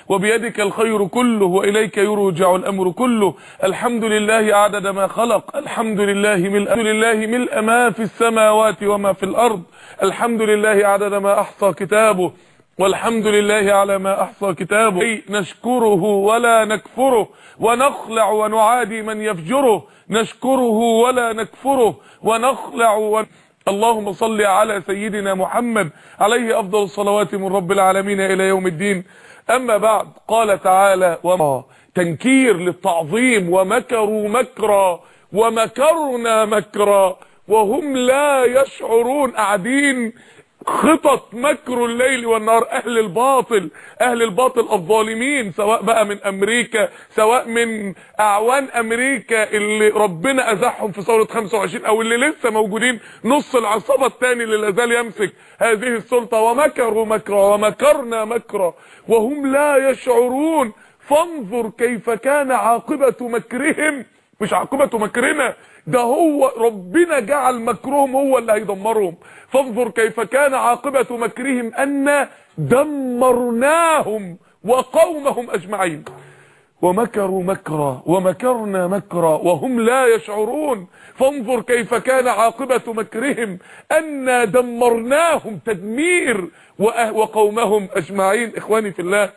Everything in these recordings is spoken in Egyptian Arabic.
وبيدك الخير كله وإليك يرجع الأمر كله الحمد لله عدد ما خلق الحمد لله ملء لله ملء ما في السماوات وما في الأرض الحمد لله عدد ما أحصى كتابه والحمد لله على ما أحصى كتابه نشكره ولا نكفره ونخلع ونعادي من يفجره نشكره ولا نكفره ونخلع ون... اللهم صل على سيدنا محمد عليه أفضل الصلوات من رب العالمين إلى يوم الدين أما بعد قال تعالى وما تنكير للتعظيم ومكروا مكرا ومكرنا مكرا وهم لا يشعرون قاعدين خطط مكر الليل والنهار اهل الباطل اهل الباطل الظالمين سواء بقى من امريكا سواء من اعوان امريكا اللي ربنا ازحهم في ثوره 25 او اللي لسه موجودين نص العصابه الثاني اللي لازال يمسك هذه السلطه ومكروا مكرا ومكرنا مكرا وهم لا يشعرون فانظر كيف كان عاقبه مكرهم مش عاقبه مكرنا ده هو ربنا جعل مكرهم هو اللي هيدمرهم فانظر كيف كان عاقبة مكرهم أن دمرناهم وقومهم أجمعين ومكروا مكرا ومكرنا مكرا وهم لا يشعرون فانظر كيف كان عاقبة مكرهم أن دمرناهم تدمير وقومهم أجمعين إخواني في الله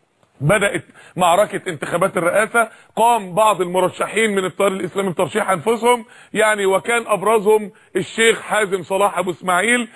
بدأت معركة انتخابات الرئاسة قام بعض المرشحين من التيار الاسلامي بترشيح انفسهم يعني وكان ابرزهم الشيخ حازم صلاح ابو اسماعيل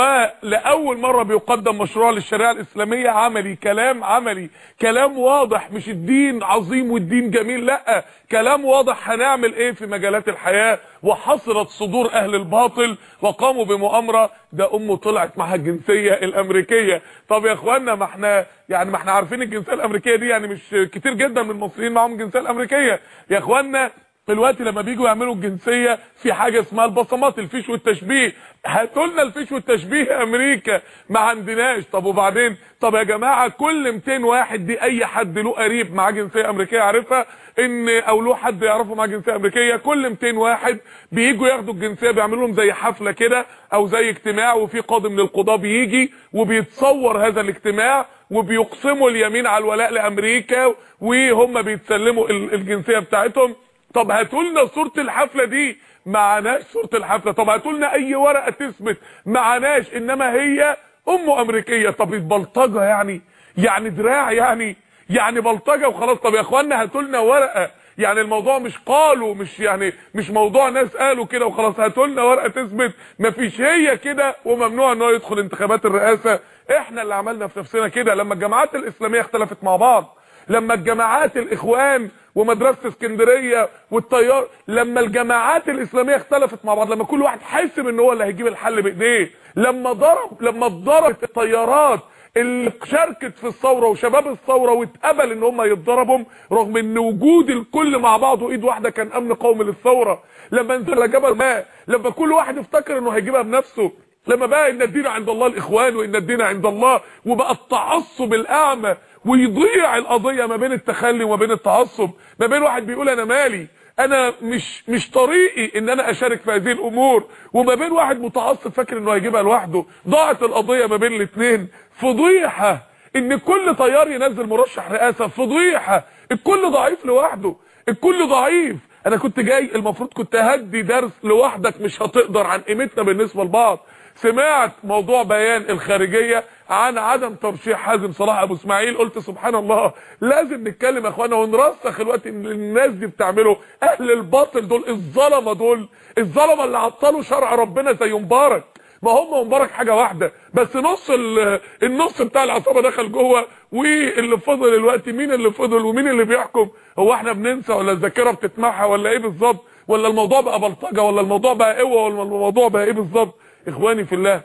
ولاول مرة بيقدم مشروع للشريعة الاسلامية عملي كلام عملي كلام واضح مش الدين عظيم والدين جميل لا كلام واضح هنعمل ايه في مجالات الحياة وحصرت صدور اهل الباطل وقاموا بمؤامرة ده امه طلعت معها الجنسية الامريكية طب يا اخوانا ما احنا يعني ما احنا عارفين الجنسية الامريكيه دي يعني مش كتير جدا من المصريين معاهم الجنسيه الامريكيه يا اخوانا دلوقتي لما بيجوا يعملوا الجنسيه في حاجه اسمها البصمات الفيش والتشبيه هاتوا لنا الفيش والتشبيه امريكا ما عندناش طب وبعدين طب يا جماعه كل 200 واحد دي اي حد له قريب معاه جنسيه امريكيه عارفها ان او له حد يعرفه معاه جنسيه امريكيه كل 200 واحد بييجوا ياخدوا الجنسيه بيعملوا لهم زي حفله كده او زي اجتماع وفي قاضي من القضاه بيجي وبيتصور هذا الاجتماع وبيقسموا اليمين على الولاء لامريكا وهم بيتسلموا الجنسيه بتاعتهم طب هاتوا لنا صوره الحفله دي معناش صوره الحفله طب هاتوا لنا اي ورقه تثبت معناش انما هي امه امريكيه طب البلطجه يعني يعني دراع يعني يعني بلطجه وخلاص طب يا اخوانا هاتوا لنا ورقه يعني الموضوع مش قالوا مش يعني مش موضوع ناس قالوا كده وخلاص هاتوا لنا ورقه تثبت مفيش هي كده وممنوع ان هو يدخل انتخابات الرئاسه احنا اللي عملنا في نفسنا كده لما الجماعات الاسلاميه اختلفت مع بعض لما الجماعات الاخوان ومدرسه اسكندريه والتيار لما الجماعات الاسلاميه اختلفت مع بعض لما كل واحد حاسب ان هو اللي هيجيب الحل بايديه لما ضرب لما اتضربت الطيارات اللي شاركت في الثوره وشباب الثوره واتقبل ان هم يتضربوا رغم ان وجود الكل مع بعضه ايد واحده كان امن قومي للثوره لما نزل جبل ما لما كل واحد افتكر انه هيجيبها بنفسه لما بقى ان الدين عند الله الاخوان وان الدين عند الله وبقى التعصب الاعمى ويضيع القضيه ما بين التخلي وما بين التعصب ما بين واحد بيقول انا مالي انا مش مش طريقي ان انا اشارك في هذه الامور وما بين واحد متعصب فاكر انه هيجيبها لوحده ضاعت القضيه ما بين الاثنين فضيحه ان كل طيار ينزل مرشح رئاسه فضيحه الكل ضعيف لوحده الكل ضعيف انا كنت جاي المفروض كنت اهدي درس لوحدك مش هتقدر عن قيمتنا بالنسبه لبعض سمعت موضوع بيان الخارجيه عن عدم ترشيح حازم صلاح ابو اسماعيل قلت سبحان الله لازم نتكلم يا اخوانا ونرسخ الوقت ان الناس دي بتعمله اهل الباطل دول الظلمه دول الظلمه اللي عطلوا شرع ربنا زي مبارك ما هم ومبارك حاجه واحده بس نص النص بتاع العصابه دخل جوه واللي فضل الوقت مين اللي فضل ومين اللي بيحكم هو احنا بننسى ولا الذاكره بتتمحى ولا ايه بالظبط ولا الموضوع بقى بلطجه ولا الموضوع بقى قوه ولا الموضوع بقى ايه بالظبط اخواني في الله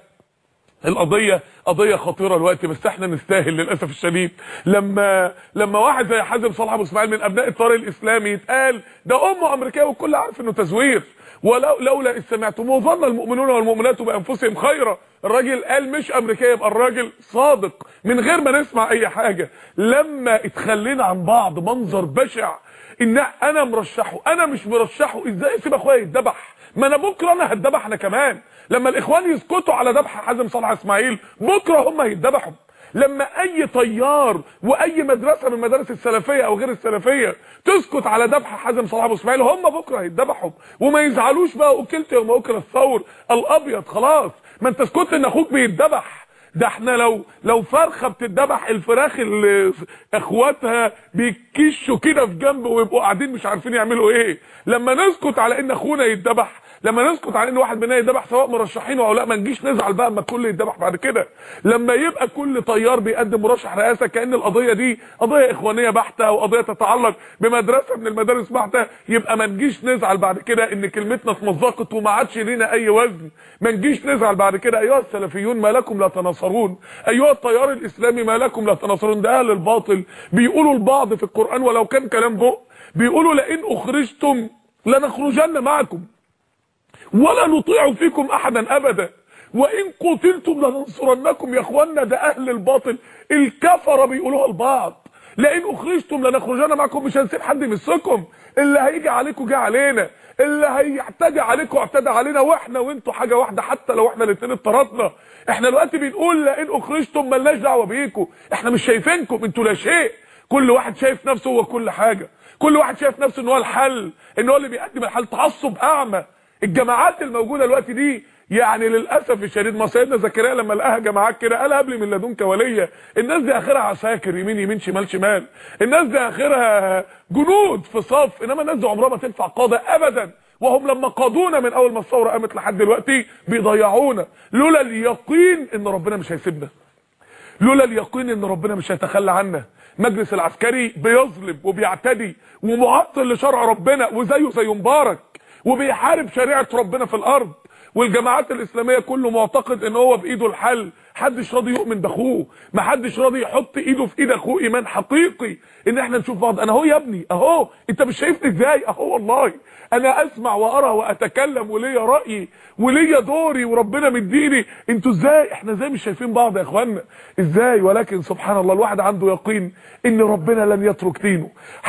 القضيه قضيه خطيره الوقت بس احنا نستاهل للاسف الشديد لما لما واحد زي حازم صلاح ابو اسماعيل من ابناء الطار الاسلامي يتقال ده امه امريكيه والكل عارف انه تزوير ولو لولا اذ سمعتموه ظن المؤمنون والمؤمنات بانفسهم خيرا الراجل قال مش امريكيه يبقى الراجل صادق من غير ما نسمع اي حاجه لما اتخلينا عن بعض منظر بشع ان انا مرشحه انا مش مرشحه ازاي اسيب اخويا يتذبح ما انا بكره انا هتذبح انا كمان لما الاخوان يسكتوا على ذبح حازم صلاح اسماعيل بكره هم هيتذبحوا لما اي طيار واي مدرسه من المدارس السلفيه او غير السلفيه تسكت على ذبح حازم صلاح ابو اسماعيل هم بكره هيتذبحوا وما يزعلوش بقى اكلت يوم اكل الثور الابيض خلاص ما انت اسكت ان اخوك بيتذبح ده احنا لو لو فرخه بتتذبح الفراخ اللي اخواتها بيكشوا كده في جنب ويبقوا قاعدين مش عارفين يعملوا ايه لما نسكت على ان اخونا يتذبح لما نسكت على ان واحد مننا يتذبح سواء مرشحين او لا ما نجيش نزعل بقى اما الكل يتذبح بعد كده لما يبقى كل طيار بيقدم مرشح رئاسه كان القضيه دي قضيه اخوانيه بحته او قضيه تتعلق بمدرسه من المدارس بحته يبقى ما نجيش نزعل بعد كده ان كلمتنا اتمزقت وما عادش لينا اي وزن ما نجيش نزعل بعد كده ايها السلفيون ما لكم لا تناصرون ايها التيار الاسلامي ما لكم لا تناصرون ده اهل الباطل بيقولوا البعض في القران ولو كان كلام بق بيقولوا لئن اخرجتم لنخرجن معكم ولا نطيع فيكم احدا ابدا وان قتلتم لننصرنكم يا اخوانا ده اهل الباطل الكفره بيقولوها البعض لئن اخرجتم لنخرجن معكم مش هنسيب حد يمسكم اللي هيجي عليكم جه علينا اللي هيعتدي عليكم اعتدى علينا واحنا وانتوا حاجه واحده حتى لو احنا الاثنين اتطردنا احنا دلوقتي بنقول لئن اخرجتم ملناش دعوه بيكم احنا مش شايفينكم انتوا لا شيء كل واحد شايف نفسه هو كل حاجه كل واحد شايف نفسه ان هو الحل ان هو اللي بيقدم الحل تعصب اعمى الجماعات الموجوده دلوقتي دي يعني للاسف الشديد ما سيدنا زكريا لما لقاها جماعات كده قال قبل من لدنك وليا الناس دي اخرها عساكر يمين يمين شمال شمال الناس دي اخرها جنود في صف انما الناس دي عمرها ما تنفع قاده ابدا وهم لما قادونا من اول ما الثوره قامت لحد دلوقتي بيضيعونا لولا اليقين ان ربنا مش هيسيبنا لولا اليقين ان ربنا مش هيتخلى عنا مجلس العسكري بيظلم وبيعتدي ومعطل لشرع ربنا وزيه زي مبارك وبيحارب شريعه ربنا في الارض والجماعات الاسلاميه كله معتقد ان هو بايده الحل محدش راضي يؤمن باخوه محدش راضي يحط ايده في ايد اخوه ايمان حقيقي ان احنا نشوف بعض انا اهو يا ابني اهو انت مش شايفني ازاي اهو والله انا اسمع وارى واتكلم وليا رايي وليا دوري وربنا مديني انتوا ازاي احنا ازاي مش شايفين بعض يا اخوانا ازاي ولكن سبحان الله الواحد عنده يقين ان ربنا لن يترك دينه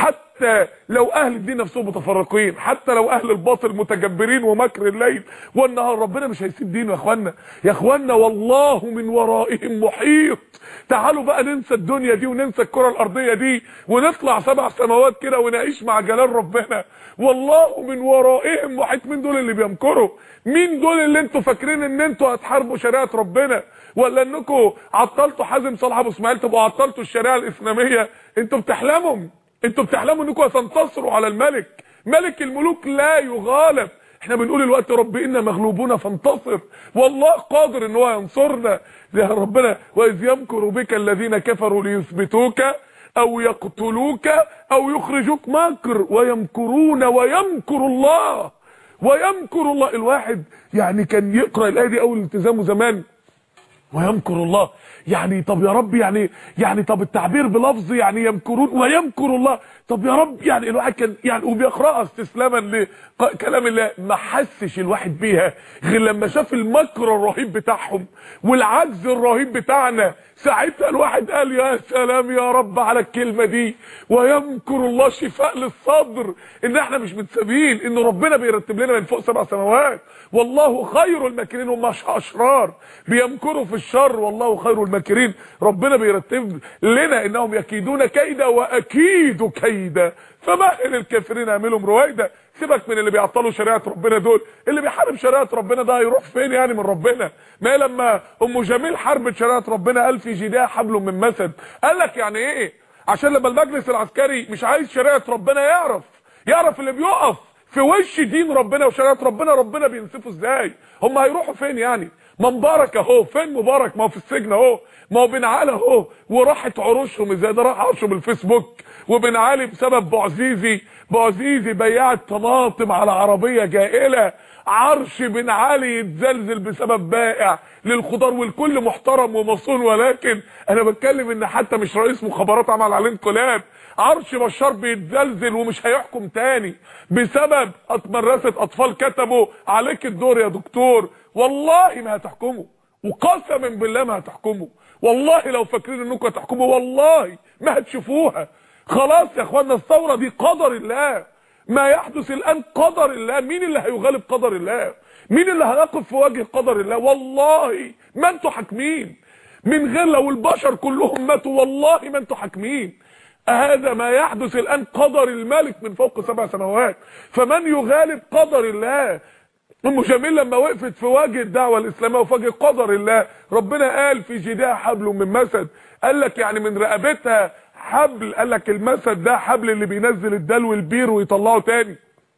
حتى لو اهل الدين نفسهم متفرقين حتى لو اهل الباطل متجبرين ومكر الليل والنهار ربنا مش هيسيب دينه يا اخوانا يا اخوانا والله من ورائهم محيط تعالوا بقى ننسى الدنيا دي وننسى الكره الارضيه دي ونطلع سبع سماوات كده ونعيش مع جلال ربنا والله من ورائهم محيط مين دول اللي بيمكروا مين دول اللي انتوا فاكرين ان انتوا هتحاربوا شريعه ربنا ولا انكم عطلتوا حازم صلاح ابو اسماعيل تبقوا عطلتوا الشريعه الاسلاميه انتوا بتحلموا انتوا بتحلموا انكم هتنتصروا على الملك ملك الملوك لا يغالب احنا بنقول الوقت رب انا مغلوبون فانتصر والله قادر ان هو ينصرنا يا ربنا واذ يمكر بك الذين كفروا ليثبتوك او يقتلوك او يخرجوك مكر ويمكرون ويمكر الله ويمكر الله الواحد يعني كان يقرا الايه دي اول التزامه زمان ويمكر الله يعني طب يا رب يعني يعني طب التعبير بلفظ يعني يمكرون ويمكر الله طب يا رب يعني الواحد كان يعني وبيقراها استسلاما لكلام الله ما حسش الواحد بيها غير لما شاف المكر الرهيب بتاعهم والعجز الرهيب بتاعنا ساعتها الواحد قال يا سلام يا رب على الكلمه دي ويمكر الله شفاء للصدر ان احنا مش متسابين ان ربنا بيرتب لنا من فوق سبع سماوات والله خير الماكرين هم اشرار بيمكروا في الشر والله خير الماكرين ربنا بيرتب لنا انهم يكيدون كيدا واكيد كيدا فمهل الكافرين اعملهم رويدا سيبك من اللي بيعطلوا شريعه ربنا دول اللي بيحارب شريعه ربنا ده هيروح فين يعني من ربنا ما لما ام جميل حاربت شريعه ربنا قال في جداه حبل من مسد قال لك يعني ايه عشان لما المجلس العسكري مش عايز شريعه ربنا يعرف يعرف اللي بيقف في وش دين ربنا وشريعه ربنا ربنا بينصفه ازاي هم هيروحوا فين يعني ما مبارك اهو فين مبارك ما هو في السجن اهو ما هو بن علي اهو وراحت عروشهم ازاي ده راح عرشهم الفيسبوك وبن علي بسبب بوعزيزي بوعزيزي بياعة طماطم على عربية جائلة عرش بن علي يتزلزل بسبب بائع للخضار والكل محترم ومصون ولكن انا بتكلم ان حتى مش رئيس مخابرات عمل عليه انقلاب عرش بشار بيتزلزل ومش هيحكم تاني بسبب مدرسة اطفال كتبوا عليك الدور يا دكتور والله ما هتحكموا وقسما بالله ما هتحكموا والله لو فاكرين انكم هتحكموا والله ما هتشوفوها خلاص يا اخوانا الثوره دي قدر الله ما يحدث الان قدر الله مين اللي هيغالب قدر الله مين اللي هيقف في وجه قدر الله والله ما انتوا حاكمين من غير لو البشر كلهم ماتوا والله ما انتوا حاكمين هذا ما يحدث الان قدر الملك من فوق سبع سماوات فمن يغالب قدر الله ام جميل لما وقفت في وجه الدعوه الاسلاميه وفي وجه قدر الله ربنا قال في جدها حبل من مسد قال لك يعني من رقبتها حبل قال لك المسد ده حبل اللي بينزل الدلو البير ويطلعه تاني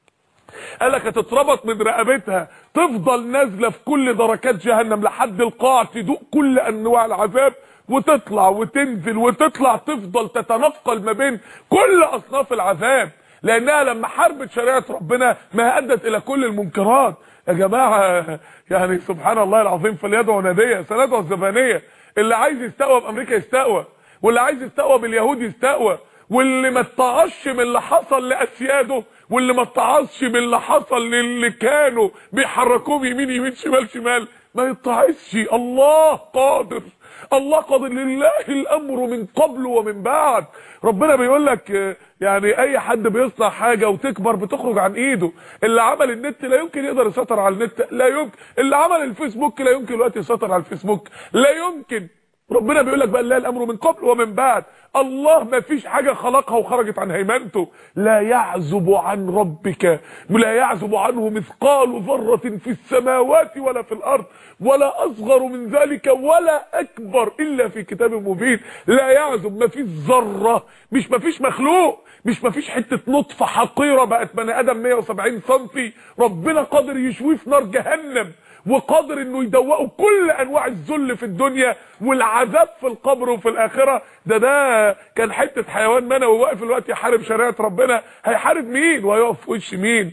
قال لك هتتربط من رقبتها تفضل نازله في كل دركات جهنم لحد القاع تدوق كل انواع العذاب وتطلع وتنزل وتطلع تفضل تتنقل ما بين كل اصناف العذاب لانها لما حاربت شريعه ربنا ما ادت الى كل المنكرات يا جماعه يعني سبحان الله العظيم فليدعو ناديه سندعو الزبانيه اللي عايز يستقوى بامريكا يستقوى واللي عايز يستقوى باليهود يستقوى واللي ما اتعظش من اللي حصل لاسياده واللي ما اتعظش من اللي حصل للي كانوا بيحركوهم يمين يمين شمال شمال ما يتعظش الله قادر الله قادر لله الامر من قبل ومن بعد ربنا بيقول لك يعني اي حد بيصنع حاجه وتكبر بتخرج عن ايده اللي عمل النت لا يمكن يقدر يسيطر على النت لا يمكن اللي عمل الفيسبوك لا يمكن دلوقتي يسيطر على الفيسبوك لا يمكن ربنا بيقول لك بقى لا الامر من قبل ومن بعد الله ما فيش حاجه خلقها وخرجت عن هيمنته لا يعزب عن ربك لا يعزب عنه مثقال ذره في السماوات ولا في الارض ولا اصغر من ذلك ولا اكبر الا في كتاب مبين لا يعزب ما فيش ذره مش ما فيش مخلوق مش ما فيش حته نطفه حقيره بقت بني ادم 170 سم ربنا قادر يشويه في نار جهنم وقادر انه يدوقوا كل انواع الذل في الدنيا والعذاب في القبر وفي الاخره ده ده كان حته حيوان منوي واقف الوقت يحارب شريعه ربنا هيحارب مين وهيقف في وش مين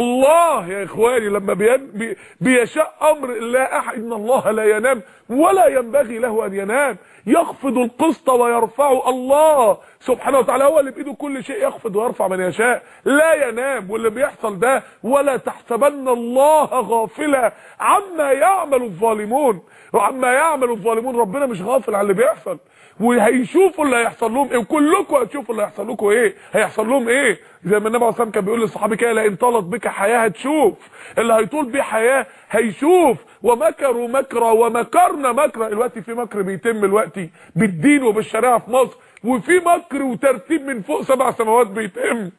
الله يا اخواني لما بي بيشاء امر الله احد ان الله لا ينام ولا ينبغي له ان ينام يخفض القسط ويرفعه الله سبحانه وتعالى هو اللي بايده كل شيء يخفض ويرفع من يشاء لا ينام واللي بيحصل ده ولا تحسبن الله غافلا عما يعمل الظالمون وعما يعمل الظالمون ربنا مش غافل عن اللي بيحصل وهيشوفوا اللي هيحصل لهم ايه وكلكم هتشوفوا اللي هيحصل لكم ايه هيحصل لهم ايه زي ما النبي عليه الصلاه كان بيقول للصحابه كده لئن طالت بك حياه هتشوف اللي هيطول بيه حياه هيشوف ومكروا مكرا ومكرنا مكرا الوقت في مكر بيتم الوقت بالدين وبالشريعه في مصر وفي مكر وترتيب من فوق سبع سماوات بيتم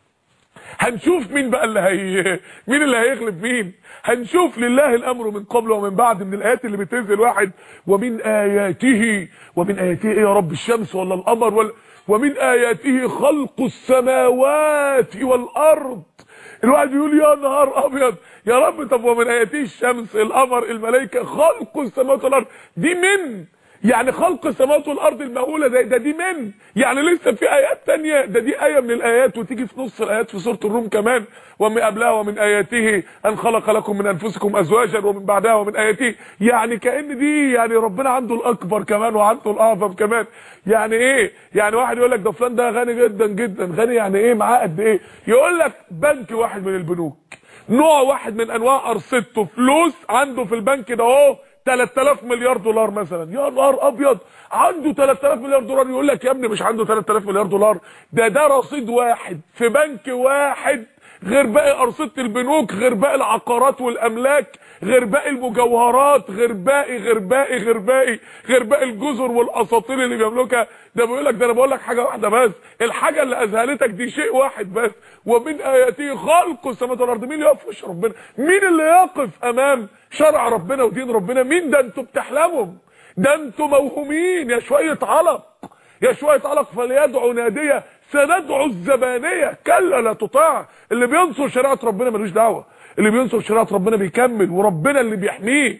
هنشوف مين بقى اللي هي مين اللي هيغلب مين هنشوف لله الامر من قبل ومن بعد من الايات اللي بتنزل واحد ومن اياته ومن اياته ايه يا رب الشمس ولا القمر ولا ومن اياته خلق السماوات والارض الواحد يقول يا نهار ابيض يا رب طب ومن اياته الشمس القمر الملائكه خلق السماوات والارض دي من يعني خلق السماوات والارض المهوله ده, ده دي من يعني لسه في ايات تانية ده دي ايه من الايات وتيجي في نص الايات في سوره الروم كمان ومن قبلها ومن اياته ان خلق لكم من انفسكم ازواجا ومن بعدها ومن اياته يعني كان دي يعني ربنا عنده الاكبر كمان وعنده الاعظم كمان يعني ايه يعني واحد يقول لك ده فلان ده غني جدا جدا غني يعني ايه معاه قد ايه يقول لك بنك واحد من البنوك نوع واحد من انواع ارصدته فلوس عنده في البنك ده اهو 3000 مليار دولار مثلا يا نهار ابيض عنده 3000 مليار دولار يقول لك يا ابني مش عنده 3000 مليار دولار ده ده رصيد واحد في بنك واحد غير باقي ارصده البنوك غير باقي العقارات والاملاك غير باقي المجوهرات غير باقي غير باقي غير باقي غير باقي الجزر والاساطير اللي بيملكها ده بيقول لك ده انا بقول لك حاجه واحده بس الحاجه اللي اذهلتك دي شيء واحد بس ومن اياته خلق السماوات والارض مين يقف في وش ربنا مين اللي يقف امام شرع ربنا ودين ربنا مين ده انتوا بتحلموا ده انتوا موهومين يا شويه علق يا شويه علق فليدعوا ناديه سندعو الزبانيه كلا لا تطاع اللي بينصر شريعه ربنا ملوش دعوه اللي بينصر شريعه ربنا بيكمل وربنا اللي بيحميه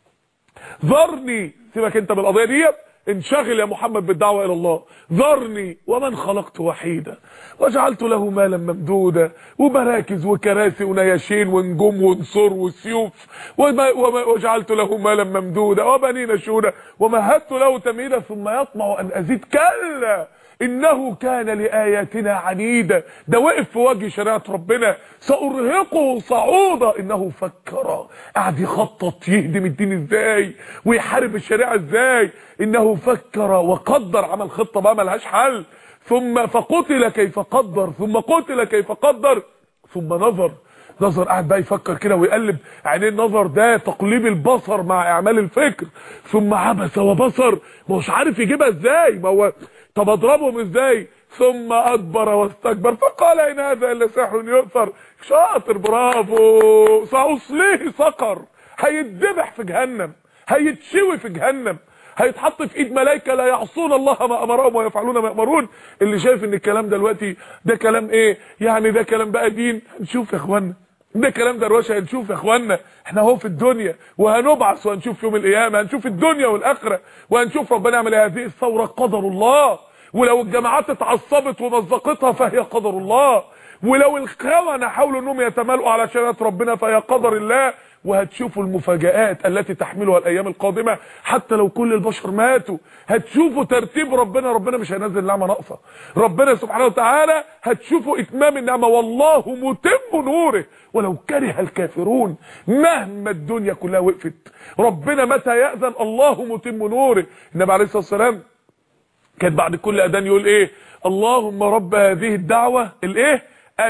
ذرني سيبك انت بالقضيه ديت انشغل يا محمد بالدعوة إلى الله ذرني ومن خلقت وحيدا وجعلت له مالا ممدودا ومراكز وكراسي ونياشين ونجوم ونصر وسيوف وما وما وجعلت له مالا ممدودا وبنين شهودا ومهدت له تمهيدا ثم يطمع أن أزيد كلا انه كان لاياتنا عنيدا ده وقف في وجه شريعه ربنا سارهقه صعودا انه فكر قعد يخطط يهدم الدين ازاي ويحارب الشريعه ازاي انه فكر وقدر عمل خطه بقى ملهاش حل ثم فقتل كيف قدر ثم قتل كيف قدر ثم نظر نظر قاعد بقى يفكر كده ويقلب عينيه النظر ده تقليب البصر مع اعمال الفكر ثم عبس وبصر ما هوش عارف يجيبها ازاي ما هو طب اضربهم ازاي ثم ادبر واستكبر فقال ان هذا الا سحر يؤثر شاطر برافو ساصليه سقر هيتذبح في جهنم هيتشوي في جهنم هيتحط في ايد ملائكه لا يعصون الله ما امرهم ويفعلون ما يامرون اللي شايف ان الكلام دلوقتي ده كلام ايه يعني ده كلام بقى دين هنشوف يا اخوانا ده كلام دروشه هنشوف يا اخوانا احنا اهو في الدنيا وهنبعث وهنشوف يوم القيامه هنشوف الدنيا والاخره وهنشوف ربنا يعمل إيه. هذه الثوره قدر الله ولو الجماعات اتعصبت ومزقتها فهي قدر الله ولو الخونه حاولوا انهم يتمالؤوا على شريعه ربنا فهي قدر الله وهتشوفوا المفاجآت التي تحملها الايام القادمه حتى لو كل البشر ماتوا هتشوفوا ترتيب ربنا ربنا مش هينزل نعمه ناقصه ربنا سبحانه وتعالى هتشوفوا اتمام النعمه والله متم نوره ولو كره الكافرون مهما الدنيا كلها وقفت ربنا متى يأذن الله متم نوره النبي عليه الصلاه والسلام كان بعد كل اذان يقول ايه اللهم رب هذه الدعوه الايه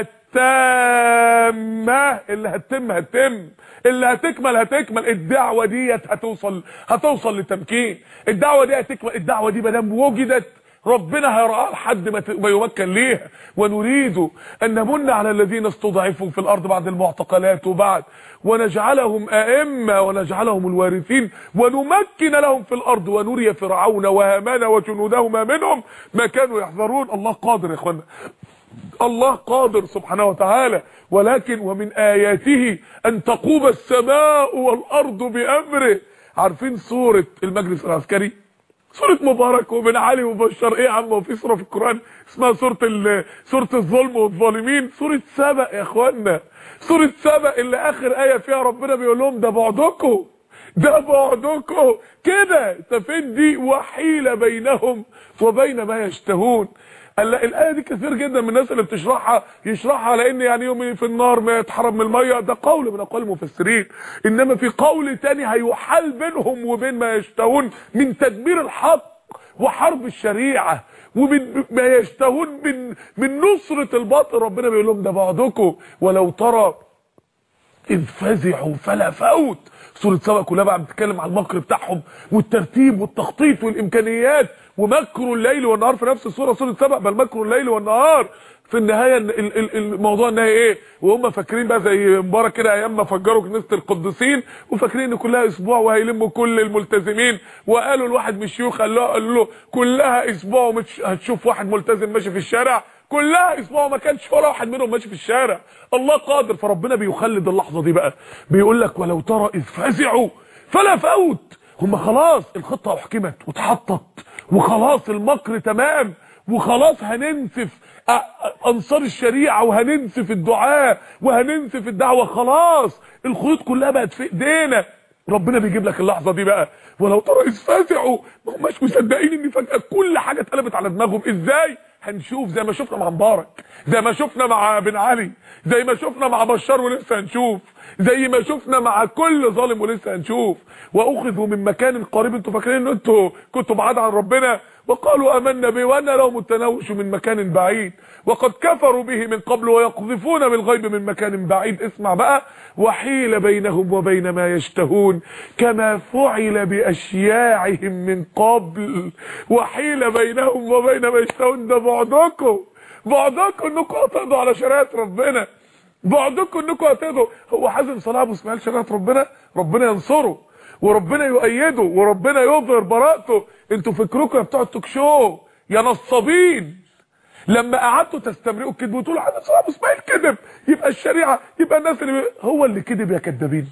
التامه اللي هتتم هتتم اللي هتكمل هتكمل الدعوه ديت هتوصل هتوصل للتمكين الدعوه دي هتكمل الدعوه دي ما دام وجدت ربنا هيرعاها لحد ما ت- ما يمكن ليها ونريد ان نمن على الذين استضعفوا في الارض بعد المعتقلات وبعد ونجعلهم ائمه ونجعلهم الوارثين ونمكن لهم في الارض ونري فرعون وهامان وجنودهما منهم ما كانوا يحذرون الله قادر يا اخوانا الله قادر سبحانه وتعالى ولكن ومن آياته أن تقوم السماء والأرض بأمره عارفين سورة المجلس العسكري سورة مبارك وبن علي وبشر ايه يا عم وفي سورة في القرآن اسمها سورة ال- سورة الظلم والظالمين سورة سبأ يا اخوانا سورة سبأ اللي اخر آية فيها ربنا بيقول لهم ده بعدكم ده بعدكم كده تفين دي وحيل بينهم وبين ما يشتهون قال لا الايه دي كثير جدا من الناس اللي بتشرحها يشرحها على ان يعني يوم في النار ما يتحرم من الميه ده قول من اقوال المفسرين انما في قول تاني هيحال بينهم وبين ما يشتهون من تدمير الحق وحرب الشريعه ومن ما يشتهون من من نصره الباطل ربنا بيقول لهم ده بعضكم ولو ترى إذ فزعوا فلا فوت سورة سبأ كلها بقى بتتكلم على المكر بتاعهم والترتيب والتخطيط والإمكانيات ومكر الليل والنهار في نفس السورة سورة سبأ بل مكر الليل والنهار في النهاية ال- ال- ال- الموضوع النهاية ايه وهم فاكرين بقى زي مبارك كده ايام ما فجروا كنيسة القديسين وفاكرين ان كلها اسبوع وهيلموا كل الملتزمين وقالوا الواحد من الشيوخ قال له, قال له كلها اسبوع ومش هتشوف واحد ملتزم ماشي في الشارع كلها اسبوع ما كانش ولا واحد منهم ماشي في الشارع الله قادر فربنا بيخلد اللحظه دي بقى بيقول لك ولو ترى اذ فزعوا فلا فوت هم خلاص الخطه احكمت واتحطت وخلاص المكر تمام وخلاص هننسف أ- أ- انصار الشريعه وهننسف الدعاء وهننسف الدعوه خلاص الخيوط كلها بقت في ايدينا ربنا بيجيب لك اللحظه دي بقى ولو ترى اذ فزعوا ما هماش مصدقين ان فجاه كل حاجه اتقلبت على دماغهم ازاي هنشوف زي ما شفنا مع مبارك زي ما شفنا مع بن علي زي ما شفنا مع بشار ولسه هنشوف زي ما شفنا مع كل ظالم ولسه هنشوف واخذوا من مكان قريب انتوا فاكرين ان انتوا كنتوا بعاد عن ربنا وقالوا امنا به وانا لهم التناوش من مكان بعيد وقد كفروا به من قبل ويقذفون بالغيب من مكان بعيد اسمع بقى وحيل بينهم وبين ما يشتهون كما فعل باشياعهم من قبل وحيل بينهم وبين ما يشتهون ده بعدكم بعدكم انكم هتقضوا على شريعه ربنا بعدكم انكم هتقضوا هو حازم صلاح ابو اسماعيل شريعه ربنا ربنا ينصره وربنا يؤيده وربنا يظهر براءته انتوا فكركم يا بتوع التوك شو يا نصابين لما قعدتوا تستمرئوا الكذب وتقولوا حازم صلاح ابو اسماعيل كذب يبقى الشريعه يبقى الناس اللي هو اللي كذب يا كذابين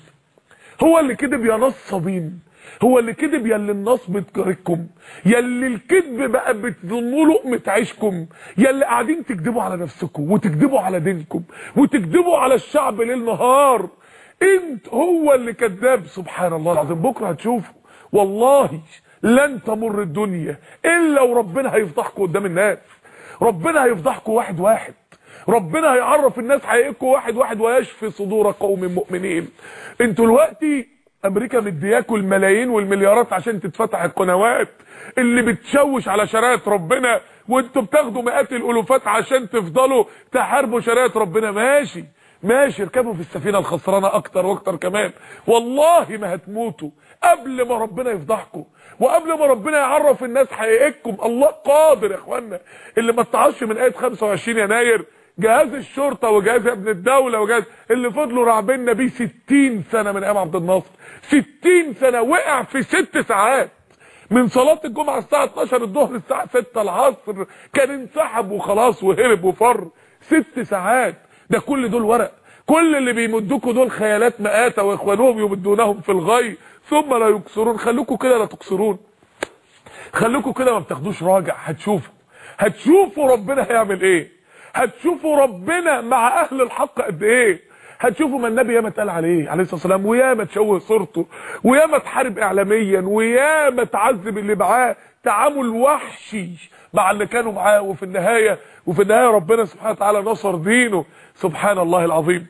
هو اللي كذب يا نصابين هو اللي كذب يا اللي النصب بتجاركم يا اللي الكذب بقى بتظنوا لقمه عيشكم يا اللي قاعدين تكذبوا على نفسكم وتكذبوا على دينكم وتكذبوا على الشعب ليل نهار انت هو اللي كذاب سبحان الله العظيم بكره هتشوفوا والله لن تمر الدنيا الا وربنا هيفضحكم قدام الناس ربنا هيفضحكم واحد واحد ربنا هيعرف الناس حقيقتكم واحد واحد ويشفي صدور قوم مؤمنين انتوا دلوقتي امريكا مدياكوا الملايين والمليارات عشان تتفتح القنوات اللي بتشوش على شريعه ربنا وانتوا بتاخدوا مئات الالوفات عشان تفضلوا تحاربوا شريعه ربنا ماشي ماشي اركبوا في السفينه الخسرانه اكتر واكتر كمان والله ما هتموتوا قبل ما ربنا يفضحكم وقبل ما ربنا يعرف الناس حقيقتكم الله قادر يا اخوانا اللي ما اتعش من ايه 25 يناير جهاز الشرطه وجهاز ابن الدوله وجهاز اللي فضلوا راعبيننا بيه 60 سنه من ايام عبد الناصر 60 سنه وقع في ست ساعات من صلاة الجمعة الساعة 12 الظهر الساعة 6 العصر كان انسحب وخلاص وهرب وفر ست ساعات ده كل دول ورق كل اللي بيمدوكوا دول خيالات مآتة واخوانهم يمدونهم في الغي ثم لا يكسرون خلوكوا كده لا تكسرون خلوكوا كده ما بتاخدوش راجع هتشوفوا هتشوفوا ربنا هيعمل ايه هتشوفوا ربنا مع اهل الحق قد ايه هتشوفوا ما النبي ياما اتقال عليه عليه الصلاه والسلام وياما تشوه صورته وياما اتحارب اعلاميا وياما تعذب اللي معاه تعامل وحشي مع اللي كانوا معاه وفي النهايه وفي النهايه ربنا سبحانه وتعالى نصر دينه سبحان الله العظيم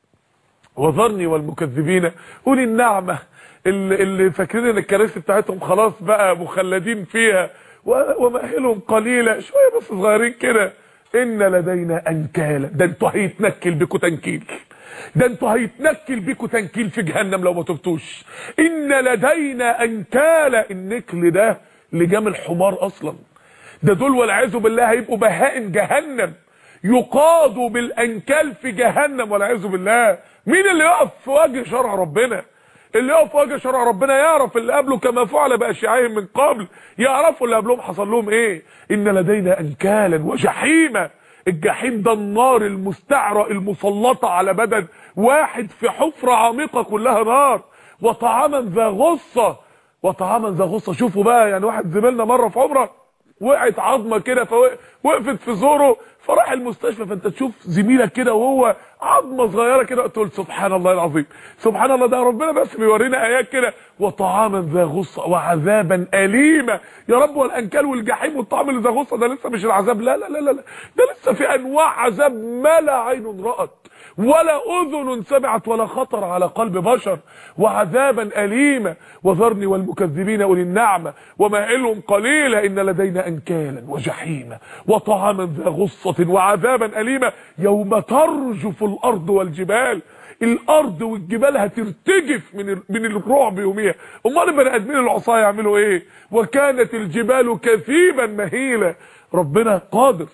وذرني والمكذبين اولي النعمه اللي, اللي فاكرين ان الكراسي بتاعتهم خلاص بقى مخلدين فيها ومأهلهم قليله شويه بس صغيرين كده ان لدينا انكالا ده انتوا هيتنكل بكم تنكيل ده انتوا هيتنكل بيكوا تنكيل في جهنم لو ما تبتوش ان لدينا انكالا النكل ده لجام الحمار اصلا ده دول والعياذ بالله هيبقوا بهائم جهنم يقادوا بالانكال في جهنم والعياذ بالله مين اللي يقف في وجه شرع ربنا اللي يقف في وجه شرع ربنا يعرف اللي قبله كما فعل باشياعهم من قبل يعرفوا اللي قبلهم حصل لهم ايه ان لدينا انكالا وجحيما الجحيم ده النار المستعرة المسلطة على بدن واحد في حفرة عميقة كلها نار وطعاما ذا غصة وطعاما ذا غصة شوفوا بقى يعني واحد زميلنا مرة في عمره وقعت عظمة كده فوقفت في زوره فراح المستشفى فانت تشوف زميلك كده وهو عظمة صغيرة كده تقول سبحان الله العظيم سبحان الله ده ربنا بس بيورينا ايات كده وطعاما ذا غصة وعذابا أليما يا رب والانكال والجحيم والطعام اللي ذا غصة ده لسه مش العذاب لا لا لا لا ده لسه في انواع عذاب ما لا عين رأت ولا اذن سمعت ولا خطر على قلب بشر وعذابا اليما وذرني والمكذبين اولي النعمه ومائلهم قليلا ان لدينا انكالا وجحيما وطعاما ذا غصه وعذابا اليما يوم ترجف الارض والجبال الارض والجبال هترتجف من من الرعب يوميها امال البني ادمين العصاه يعملوا ايه وكانت الجبال كثيبا مهيله ربنا قادر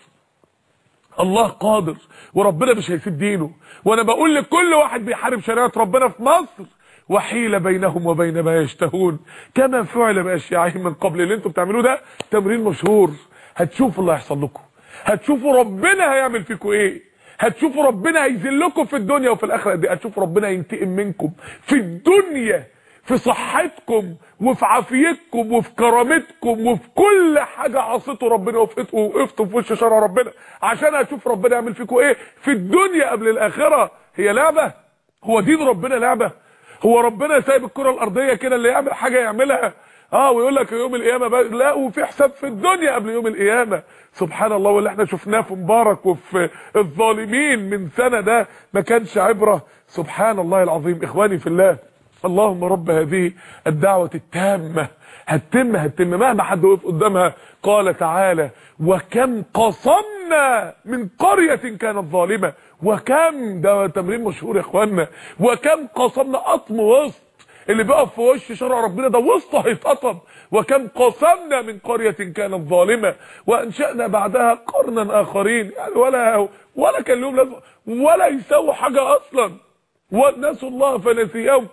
الله قادر وربنا مش هيسيب دينه وانا بقول لكل واحد بيحارب شريعه ربنا في مصر وحيل بينهم وبين ما يشتهون كما فعل باشياعهم من قبل اللي انتوا بتعملوه ده تمرين مشهور هتشوفوا اللي هيحصل لكم هتشوفوا ربنا هيعمل فيكم ايه هتشوفوا ربنا هيذلكم في الدنيا وفي الاخره دي هتشوفوا ربنا ينتقم منكم في الدنيا في صحتكم وفي عافيتكم وفي كرامتكم وفي كل حاجه عصيتوا ربنا وقفتوا وقفتوا في وش شرع ربنا عشان هتشوف ربنا يعمل فيكم ايه في الدنيا قبل الاخره هي لعبه هو دين ربنا لعبه هو ربنا سايب الكره الارضيه كده اللي يعمل حاجه يعملها اه ويقول لك يوم القيامه بقى لا وفي حساب في الدنيا قبل يوم القيامه سبحان الله واللي احنا شفناه في مبارك وفي الظالمين من سنه ده ما كانش عبره سبحان الله العظيم اخواني في الله اللهم رب هذه الدعوة التامة هتتم هتتم مهما حد وقف قدامها قال تعالى وكم قصمنا من قرية كانت ظالمة وكم ده تمرين مشهور يا اخوانا وكم قصمنا قطم وسط اللي بيقف في وش شرع ربنا ده وسطه هيتقطم وكم قصمنا من قرية كانت ظالمة وانشأنا بعدها قرنا اخرين يعني ولا ولا كان لهم لازمه ولا يسووا حاجة اصلا ونسوا الله فنسيهم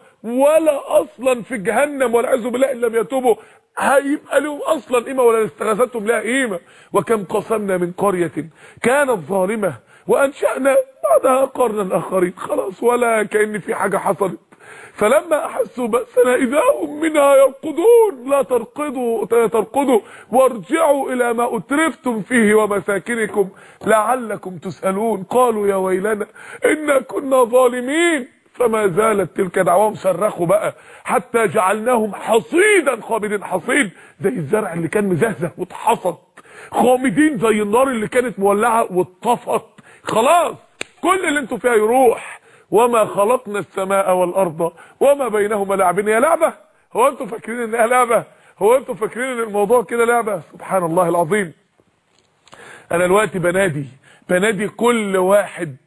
ولا اصلا في جهنم والعياذ بالله ان لم يتوبوا هيبقى لهم اصلا قيمه ولا استغاثتهم لها قيمه وكم قسمنا من قريه كانت ظالمه وانشانا بعدها قرنا اخرين خلاص ولا كان في حاجه حصلت فلما احسوا باسنا اذا هم منها يرقدون لا ترقدوا ترقدوا وارجعوا الى ما اترفتم فيه ومساكنكم لعلكم تسالون قالوا يا ويلنا انا كنا ظالمين فما زالت تلك دعواهم صرخوا بقى حتى جعلناهم حصيدا خامدين حصيد زي الزرع اللي كان مزهزه واتحصد خامدين زي النار اللي كانت مولعه واتطفت خلاص كل اللي انتوا فيها يروح وما خلقنا السماء والارض وما بينهما لاعبين يا لعبه هو انتوا فاكرين انها لعبه هو انتوا فاكرين ان الموضوع كده لعبه سبحان الله العظيم انا دلوقتي بنادي بنادي كل واحد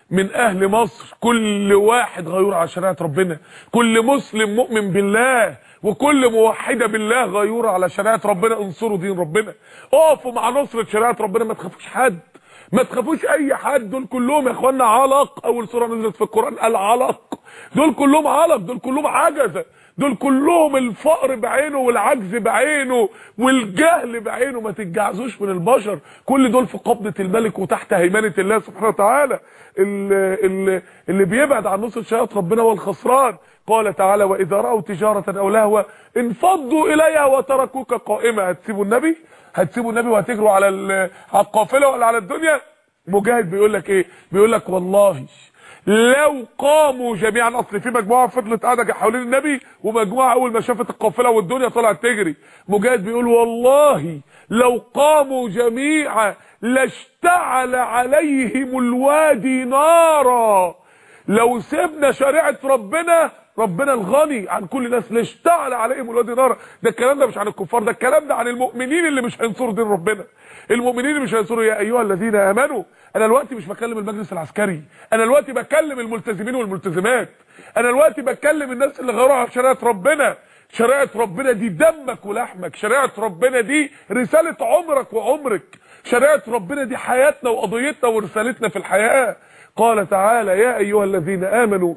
من اهل مصر كل واحد غيور على شريعه ربنا كل مسلم مؤمن بالله وكل موحده بالله غيور على شريعه ربنا انصروا دين ربنا اقفوا مع نصره شريعه ربنا ما تخافوش حد ما تخافوش اي حد دول كلهم يا اخوانا علق اول سوره نزلت في القران العلق دول كلهم علق دول كلهم عجزه دول كلهم الفقر بعينه والعجز بعينه والجهل بعينه ما تتجعزوش من البشر كل دول في قبضة الملك وتحت هيمنة الله سبحانه وتعالى اللي, اللي, اللي بيبعد عن نصر شياطين ربنا هو الخسران قال تعالى واذا راوا تجاره او لهوا انفضوا اليها وتركوك قائمه هتسيبوا النبي هتسيبوا النبي وهتجروا على على القافله ولا على الدنيا مجاهد بيقول لك ايه بيقول لك والله لو قاموا جميعا اصل في مجموعه فضلت قاعده حوالين النبي ومجموعه اول ما شافت القافله والدنيا طلعت تجري مجاهد بيقول والله لو قاموا جميعا لاشتعل عليهم الوادي نارا لو سيبنا شريعه ربنا ربنا الغني عن كل الناس لاشتعل عليهم الوادي نارا ده الكلام ده مش عن الكفار ده الكلام ده عن المؤمنين اللي مش هينصروا دين ربنا المؤمنين اللي مش هينصروا يا ايها الذين امنوا انا دلوقتي مش بكلم المجلس العسكري انا دلوقتي بكلم الملتزمين والملتزمات انا دلوقتي بكلم الناس اللي غيروا على شريعه ربنا شريعه ربنا دي دمك ولحمك شريعه ربنا دي رساله عمرك وعمرك شريعه ربنا دي حياتنا وقضيتنا ورسالتنا في الحياه قال تعالى يا ايها الذين امنوا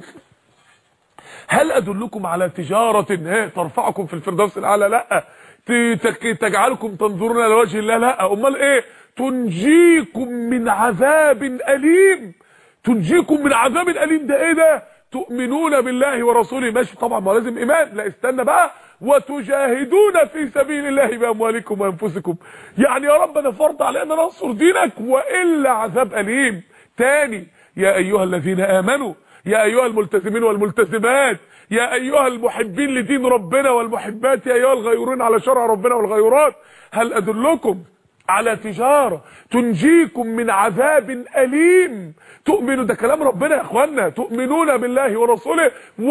هل ادلكم على تجاره ترفعكم في الفردوس الاعلى لا تجعلكم تنظرون الى وجه الله لا امال ايه تنجيكم من عذاب اليم تنجيكم من عذاب اليم ده ايه ده تؤمنون بالله ورسوله ماشي طبعا ما لازم ايمان لا استنى بقى وتجاهدون في سبيل الله باموالكم وانفسكم يعني يا رب انا فرض علينا ننصر دينك والا عذاب اليم تاني يا ايها الذين امنوا يا ايها الملتزمين والملتزمات يا ايها المحبين لدين ربنا والمحبات يا ايها الغيورين على شرع ربنا والغيورات هل ادلكم على تجارة تنجيكم من عذاب أليم تؤمنوا ده كلام ربنا يا اخوانا تؤمنون بالله ورسوله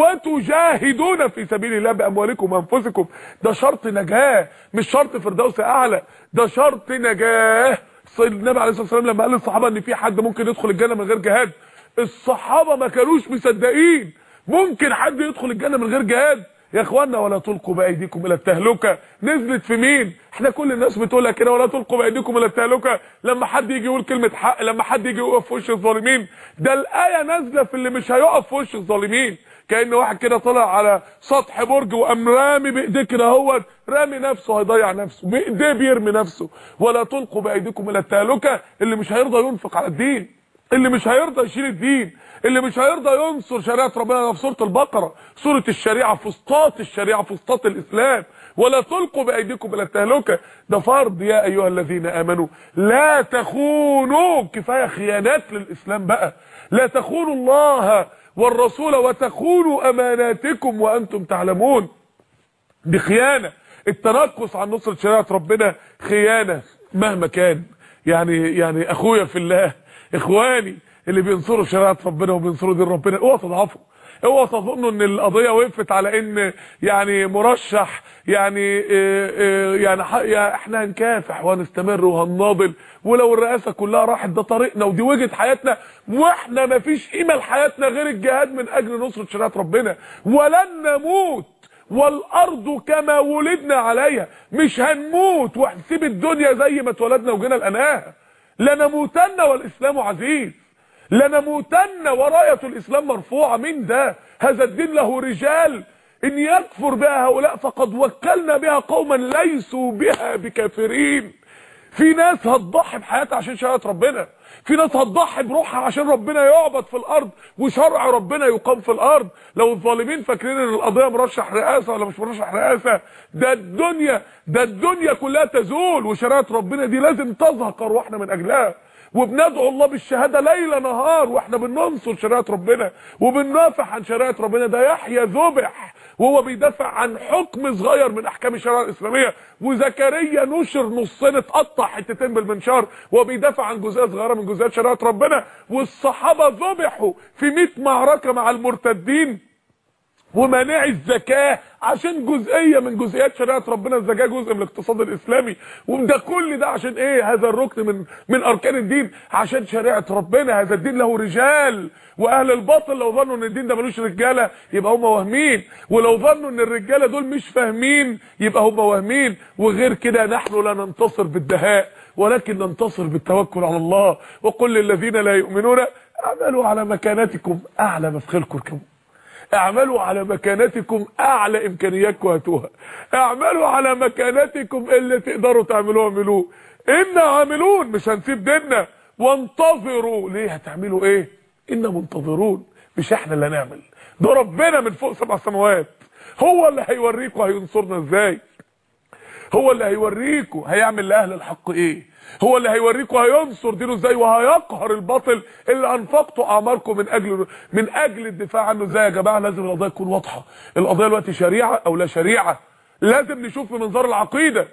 وتجاهدون في سبيل الله بأموالكم وأنفسكم ده شرط نجاة مش شرط فردوس أعلى ده شرط نجاة النبي عليه الصلاة والسلام لما قال للصحابة ان في حد ممكن يدخل الجنة من غير جهاد الصحابة ما كانوش مصدقين ممكن حد يدخل الجنة من غير جهاد يا اخوانا ولا تلقوا بايديكم الى التهلكه نزلت في مين احنا كل الناس بتقولها كده ولا تلقوا بايديكم الى التهلكه لما حد يجي يقول كلمه حق لما حد يجي يقف في وش الظالمين ده الايه نازله في اللي مش هيقف في وش الظالمين كان واحد كده طلع على سطح برج وقام رامي بايديه كده اهوت رامي نفسه هيضيع نفسه بايديه بيرمي نفسه ولا تلقوا بايديكم الى التهلكه اللي مش هيرضى ينفق على الدين اللي مش هيرضى يشيل الدين اللي مش هيرضى ينصر شريعه ربنا في سوره البقره سوره الشريعه فسطاط الشريعه فسطاط الاسلام ولا تلقوا بايديكم الى التهلكه ده فرض يا ايها الذين امنوا لا تخونوا كفايه خيانات للاسلام بقى لا تخونوا الله والرسول وتخونوا اماناتكم وانتم تعلمون دي خيانه التنقص عن نصره شريعه ربنا خيانه مهما كان يعني يعني اخويا في الله اخواني اللي بينصروا شريعه ربنا وبينصروا دين ربنا اوعوا تضعفوا اوعوا تظنوا ان القضيه وقفت على ان يعني مرشح يعني اه اه يعني احنا هنكافح وهنستمر وهنناضل ولو الرئاسه كلها راحت ده طريقنا ودي وجهه حياتنا واحنا ما فيش قيمه لحياتنا غير الجهاد من اجل نصره شريعه ربنا ولن نموت والارض كما ولدنا عليها مش هنموت وهنسيب الدنيا زي ما اتولدنا وجينا لقناها لنموتن والاسلام عزيز لنموتن ورايه الاسلام مرفوعه من ده هذا الدين له رجال ان يكفر بها هؤلاء فقد وكلنا بها قوما ليسوا بها بكافرين في ناس هتضحي بحياتها عشان شريعه ربنا في ناس هتضحي بروحها عشان ربنا يعبد في الارض وشرع ربنا يقام في الارض لو الظالمين فاكرين ان القضيه مرشح رئاسه ولا مش مرشح رئاسه ده الدنيا ده الدنيا كلها تزول وشريعه ربنا دي لازم تزهق ارواحنا من اجلها وبندعو الله بالشهاده ليل نهار واحنا بننصر شريعه ربنا وبننافح عن شريعه ربنا ده يحيى ذبح وهو بيدافع عن حكم صغير من احكام الشريعه الاسلاميه وزكريا نشر نصين اتقطع حتتين بالمنشار وهو بيدافع عن جزئيه صغيره من جزئيات شريعه ربنا والصحابه ذبحوا في 100 معركه مع المرتدين ومانع الزكاه عشان جزئيه من جزئيات شريعه ربنا الزكاه جزء من الاقتصاد الاسلامي وده كل ده عشان ايه هذا الركن من من اركان الدين عشان شريعه ربنا هذا الدين له رجال واهل الباطل لو ظنوا ان الدين ده ملوش رجاله يبقى هم واهمين ولو ظنوا ان الرجاله دول مش فاهمين يبقى هم واهمين وغير كده نحن لا ننتصر بالدهاء ولكن ننتصر بالتوكل على الله وقل للذين لا يؤمنون اعملوا على مكانتكم اعلى مفخلكم اركبوا اعملوا على مكانتكم اعلى امكانياتكم هاتوها اعملوا على مكانتكم اللي تقدروا تعملوه اعملوه انا عاملون مش هنسيب ديننا وانتظروا ليه هتعملوا ايه انا منتظرون مش احنا اللي هنعمل ده ربنا من فوق سبع سماوات هو اللي هيوريكم هينصرنا ازاي هو اللي هيوريكم هيعمل لاهل الحق ايه هو اللي هيوريكم هينصر دينه ازاي وهيقهر الباطل اللي انفقتوا اعماركم من اجل من اجل الدفاع عنه ازاي يا جماعه لازم القضيه تكون واضحه القضيه دلوقتي شريعه او لا شريعه لازم نشوف من منظار العقيده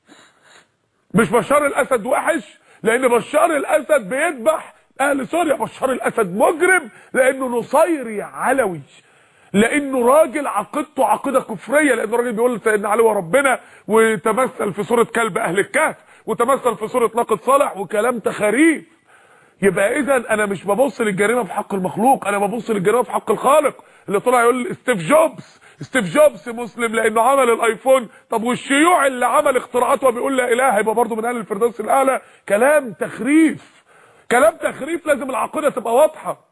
مش بشار الاسد وحش لان بشار الاسد بيذبح اهل سوريا بشار الاسد مجرم لانه نصيري علوي لانه راجل عقيدته عقيده كفريه لانه راجل بيقول سيدنا علي وربنا وتمثل في صوره كلب اهل الكهف وتمثل في صوره ناقد صالح وكلام تخاريف يبقى اذا انا مش ببص للجريمه في حق المخلوق انا ببص للجريمه في حق الخالق اللي طلع يقول ستيف جوبز ستيف جوبز مسلم لانه عمل الايفون طب والشيوع اللي عمل اختراعات وبيقول لا اله هيبقى برضه من اهل الفردوس الاعلى كلام تخريف كلام تخريف لازم العقيده تبقى واضحه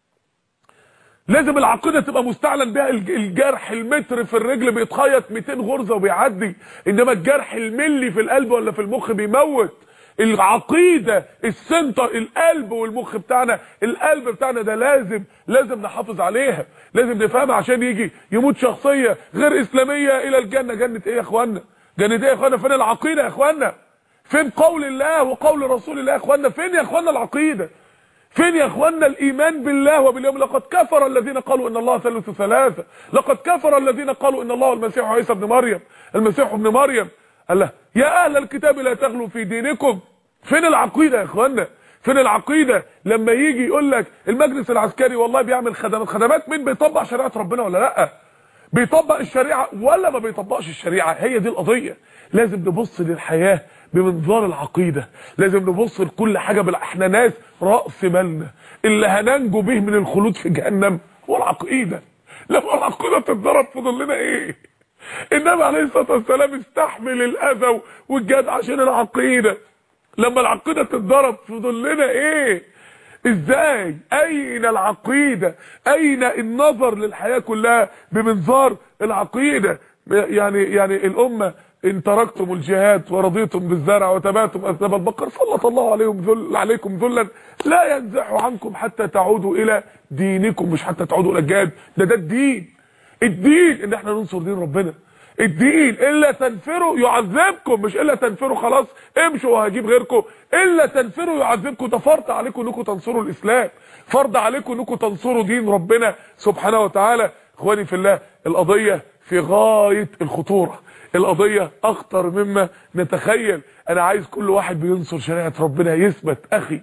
لازم العقيده تبقى مستعلن بها الجرح المتر في الرجل بيتخيط 200 غرزه وبيعدي انما الجرح الملي في القلب ولا في المخ بيموت العقيده السنتر القلب والمخ بتاعنا القلب بتاعنا ده لازم لازم نحافظ عليها لازم نفهمها عشان يجي يموت شخصيه غير اسلاميه الى الجنه جنه ايه يا اخوانا جنه ايه يا اخوانا فين العقيده يا اخوانا فين قول الله وقول رسول الله يا اخوانا فين يا اخوانا العقيده فين يا اخوانا الايمان بالله وباليوم لقد كفر الذين قالوا ان الله ثالث ثلاثه لقد كفر الذين قالوا ان الله المسيح عيسى ابن مريم المسيح ابن مريم الله يا اهل الكتاب لا تغلوا في دينكم فين العقيده يا اخوانا فين العقيده لما يجي يقول لك المجلس العسكري والله بيعمل خدمات خدمات مين بيطبق شريعه ربنا ولا لا بيطبق الشريعه ولا ما بيطبقش الشريعه هي دي القضيه لازم نبص للحياه بمنظار العقيده لازم نبص لكل حاجه بال... احنا ناس راس مالنا اللي هننجو به من الخلود في جهنم هو العقيده لما العقيده تتضرب فضل لنا ايه النبي عليه الصلاه والسلام استحمل الاذى والجهاد عشان العقيده لما العقيده تتضرب فضل لنا ايه ازاي اين العقيده اين النظر للحياه كلها بمنظار العقيده يعني يعني الامه ان تركتم الجهاد ورضيتم بالزرع وتبعتم اذنب البقر سلط الله عليهم ذل عليكم ذلا لا ينزح عنكم حتى تعودوا الى دينكم مش حتى تعودوا الى الجهاد ده ده الدين الدين ان احنا ننصر دين ربنا الدين الا تنفروا يعذبكم مش الا تنفروا خلاص امشوا وهجيب غيركم الا تنفروا يعذبكم ده فرض عليكم انكم تنصروا الاسلام فرض عليكم انكم تنصروا دين ربنا سبحانه وتعالى اخواني في الله القضيه في غايه الخطوره القضيه اخطر مما نتخيل انا عايز كل واحد بينصر شريعه ربنا يثبت اخي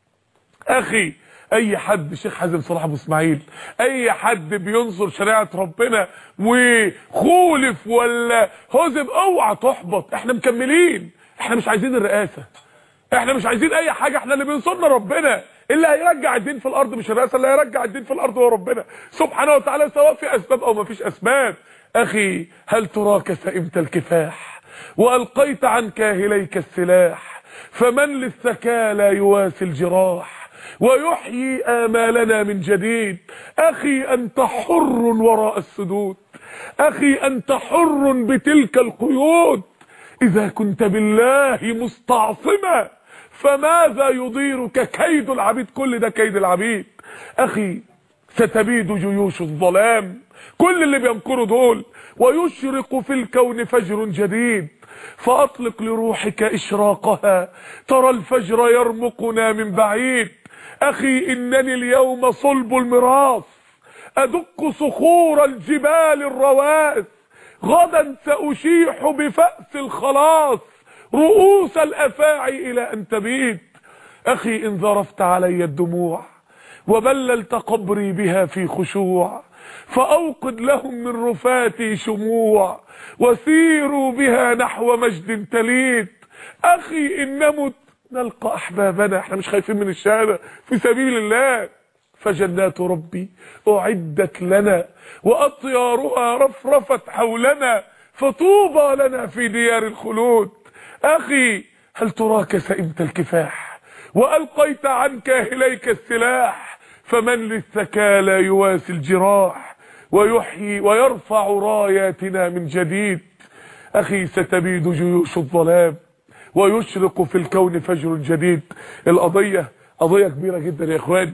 اخي اي حد شيخ حازم صلاح ابو اسماعيل اي حد بينصر شريعه ربنا وخولف ولا هزم اوعى تحبط احنا مكملين احنا مش عايزين الرئاسه احنا مش عايزين اي حاجه احنا اللي بينصرنا ربنا اللي هيرجع الدين في الارض مش الرئاسه اللي هيرجع الدين في الارض هو ربنا سبحانه وتعالى سواء في اسباب او ما فيش اسباب اخي هل تراك سئمت الكفاح والقيت عن كاهليك السلاح فمن للثكى لا يواسي الجراح ويحيي آمالنا من جديد أخي أنت حر وراء السدود أخي أنت حر بتلك القيود إذا كنت بالله مستعصما فماذا يضيرك كيد العبيد كل ده كيد العبيد أخي ستبيد جيوش الظلام كل اللي بينكروا دول ويشرق في الكون فجر جديد فأطلق لروحك إشراقها ترى الفجر يرمقنا من بعيد أخي إنني اليوم صلب المراس أدق صخور الجبال الرواس غدا سأشيح بفأس الخلاص رؤوس الأفاعي إلى أن تبيد أخي إن ذرفت علي الدموع وبللت قبري بها في خشوع فأوقد لهم من رفاتي شموع وسيروا بها نحو مجد تليت أخي إن نمت نلقى أحبابنا احنا مش خايفين من الشهادة في سبيل الله فجنات ربي أعدت لنا وأطيارها رفرفت حولنا فطوبى لنا في ديار الخلود أخي هل تراك سئمت الكفاح وألقيت عن كاهليك السلاح فمن للثكالى يواسي الجراح ويحيي ويرفع راياتنا من جديد أخي ستبيد جيوش الظلام ويشرق في الكون فجر جديد القضية قضية كبيرة جدا يا إخواني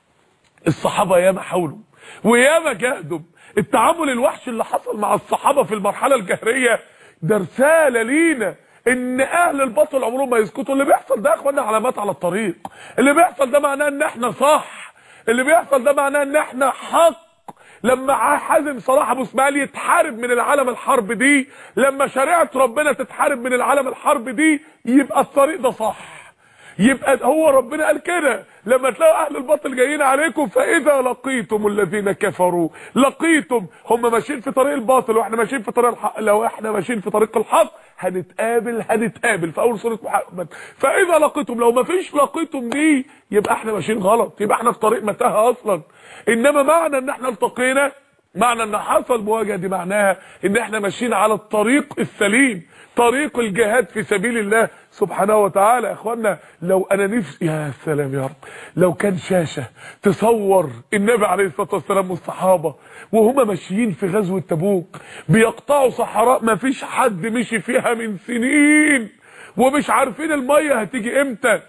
الصحابة ياما حاولوا وياما جاهدوا التعامل الوحش اللي حصل مع الصحابة في المرحلة الجهرية ده رسالة لينا ان اهل الباطل عمرهم ما يسكتوا اللي بيحصل ده يا اخوانا علامات على الطريق اللي بيحصل ده معناه ان احنا صح اللي بيحصل ده معناه ان احنا حق لما حازم صلاح ابو اسماعيل يتحارب من العالم الحرب دي لما شريعه ربنا تتحارب من العالم الحرب دي يبقى الطريق ده صح يبقى هو ربنا قال كده لما تلاقوا اهل الباطل جايين عليكم فاذا لقيتم الذين كفروا لقيتم هم ماشيين في طريق الباطل واحنا ماشيين في طريق الحق لو احنا ماشيين في طريق الحق هنتقابل هنتقابل في اول سوره محمد فاذا لقيتم لو ما فيش لقيتم دي يبقى احنا ماشيين غلط يبقى احنا في طريق متاهه اصلا انما معنى ان احنا التقينا معنى ان حصل مواجهه دي معناها ان احنا ماشيين على الطريق السليم طريق الجهاد في سبيل الله سبحانه وتعالى يا اخوانا لو انا نفسي يا سلام يا رب لو كان شاشه تصور النبي عليه الصلاه والسلام والصحابه وهما ماشيين في غزوه تبوك بيقطعوا صحراء ما فيش حد مشي فيها من سنين ومش عارفين الميه هتيجي امتى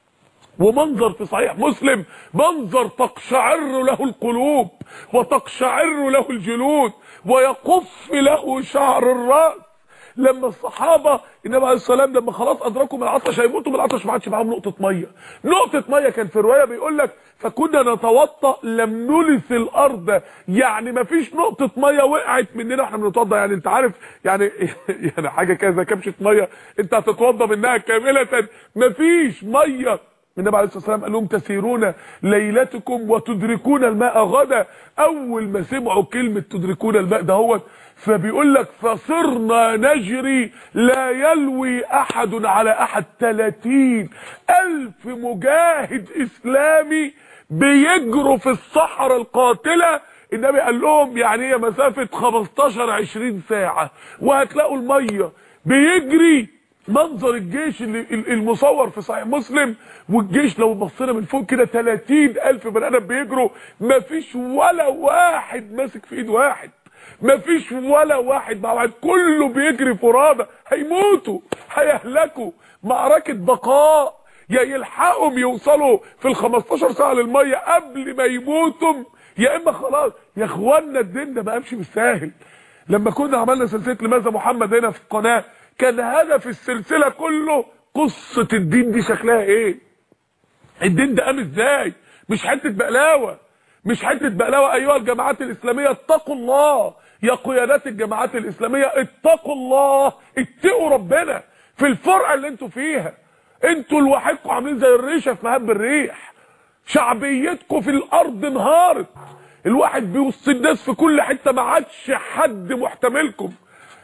ومنظر في صحيح مسلم منظر تقشعر له القلوب وتقشعر له الجلود ويقف له شعر الراس لما الصحابه النبي عليه السلام لما خلاص ادركوا من العطش هيموتوا من العطش ما عادش معاهم نقطه ميه نقطه ميه كان في روايه بيقول لك فكنا نتوضا لم نلث الارض يعني ما فيش نقطه ميه وقعت مننا احنا بنتوضا يعني انت عارف يعني يعني حاجه كذا كبشه ميه انت هتتوضا منها كامله ما فيش ميه النبي عليه الصلاه والسلام قال لهم تسيرون ليلتكم وتدركون الماء غدا اول ما سمعوا كلمه تدركون الماء دهوت فبيقول لك فصرنا نجري لا يلوي احد على احد 30 الف مجاهد اسلامي بيجروا في الصحراء القاتله النبي قال لهم يعني هي مسافه 15 20 ساعه وهتلاقوا الميه بيجري منظر الجيش اللي المصور في صحيح مسلم والجيش لو بصينا من فوق كده 30 الف بني ادم بيجروا مفيش ولا واحد ماسك في ايد واحد مفيش ولا واحد مع واحد كله بيجري فرادى هيموتوا هيهلكوا معركه بقاء يا يلحقهم يوصلوا في ال 15 ساعه للميه قبل ما يموتوا يا اما خلاص يا اخوانا الدين ده ما قامش بالساهل لما كنا عملنا سلسله لماذا محمد هنا في القناه كان هدف السلسله كله قصه الدين دي شكلها ايه الدين ده قام ازاي مش حته بقلاوه مش حته بقلاوه ايها الجماعات الاسلاميه اتقوا الله يا قيادات الجماعات الاسلاميه اتقوا الله اتقوا ربنا في الفرقه اللي انتوا فيها انتوا لوحدكم عاملين زي الريشه في مهب الريح شعبيتكم في الارض انهارت الواحد بيوصي الناس في كل حته ما عادش حد محتملكم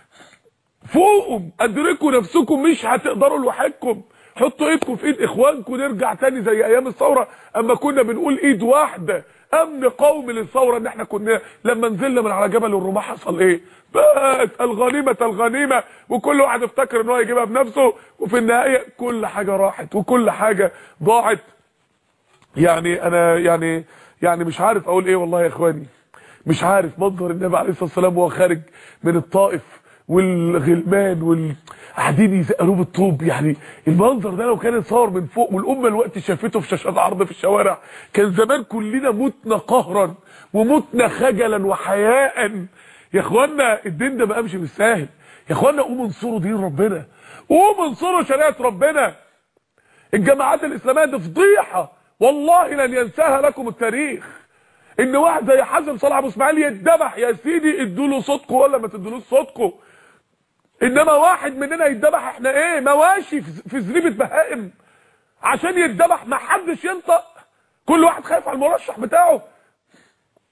فوقهم ادركوا نفسكم مش هتقدروا لوحدكم حطوا ايدكم في ايد اخوانكم نرجع تاني زي ايام الثوره اما كنا بنقول ايد واحده امن قومي للثوره ان احنا كنا لما نزلنا من على جبل الرماح حصل ايه بس الغنيمه الغنيمه وكل واحد افتكر ان هو يجيبها بنفسه وفي النهايه كل حاجه راحت وكل حاجه ضاعت يعني انا يعني يعني مش عارف اقول ايه والله يا اخواني مش عارف منظر النبي عليه الصلاه والسلام وهو خارج من الطائف والغلمان وال قاعدين يسقلوه بالطوب يعني المنظر ده لو كان اتصور من فوق والامه الوقت شافته في شاشات عرض في الشوارع كان زمان كلنا متنا قهرا ومتنا خجلا وحياء يا اخوانا الدين ده ما قامش بالساهل يا اخوانا قوموا انصروا دين ربنا قوموا انصروا شريعه ربنا الجماعات الاسلاميه دي فضيحه والله لن ينساها لكم التاريخ ان واحد زي حازم صلاح ابو اسماعيل يتذبح يا سيدي ادوا له صوتكم ولا ما تدولوش صوتكم انما واحد مننا يتذبح احنا ايه مواشي في زريبه بهائم عشان يتذبح ما حدش ينطق كل واحد خايف على المرشح بتاعه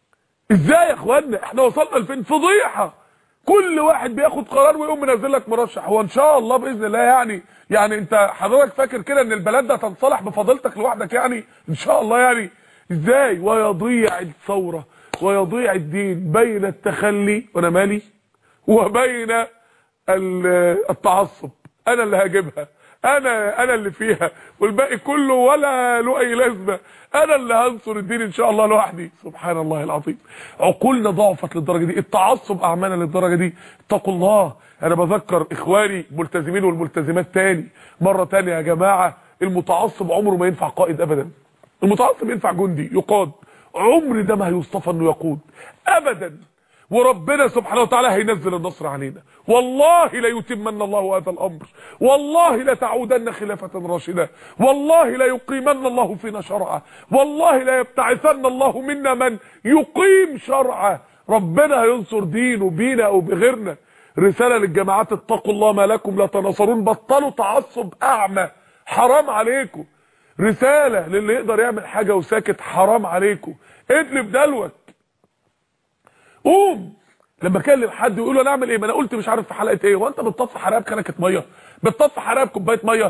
ازاي يا اخوانا احنا وصلنا لفين فضيحه كل واحد بياخد قرار ويقوم منزل لك مرشح هو ان شاء الله باذن الله يعني يعني انت حضرتك فاكر كده ان البلد ده تنصلح بفضيلتك لوحدك يعني ان شاء الله يعني ازاي ويضيع الثوره ويضيع الدين بين التخلي وانا مالي وبين ال- التعصب انا اللي هجيبها انا انا اللي فيها والباقي كله ولا له اي لازمه انا اللي هنصر الدين ان شاء الله لوحدي سبحان الله العظيم عقولنا ضعفت للدرجه دي التعصب اعمانا للدرجه دي اتقوا الله انا بذكر اخواني الملتزمين والملتزمات تاني مره تانية يا جماعه المتعصب عمره ما ينفع قائد ابدا المتعصب ينفع جندي يقاد عمر ده ما هيصطفى انه يقود ابدا وربنا سبحانه وتعالى هينزل النصر علينا والله لا يتمن الله هذا الامر والله لا تعودن خلافه راشده والله لا يقيمن الله فينا شرعه والله لا يبتعثن الله منا من يقيم شرعه ربنا هينصر دينه بينا او بغيرنا رساله للجماعات اتقوا الله ما لكم لا تناصرون بطلوا تعصب اعمى حرام عليكم رساله للي يقدر يعمل حاجه وساكت حرام عليكم ادلب دلوك قوم لما اكلم حد يقول له انا اعمل ايه ما انا قلت مش عارف في حلقه ايه هو انت بتطفي حراره بكنكه ميه بتطفي حراره بكوبايه ميه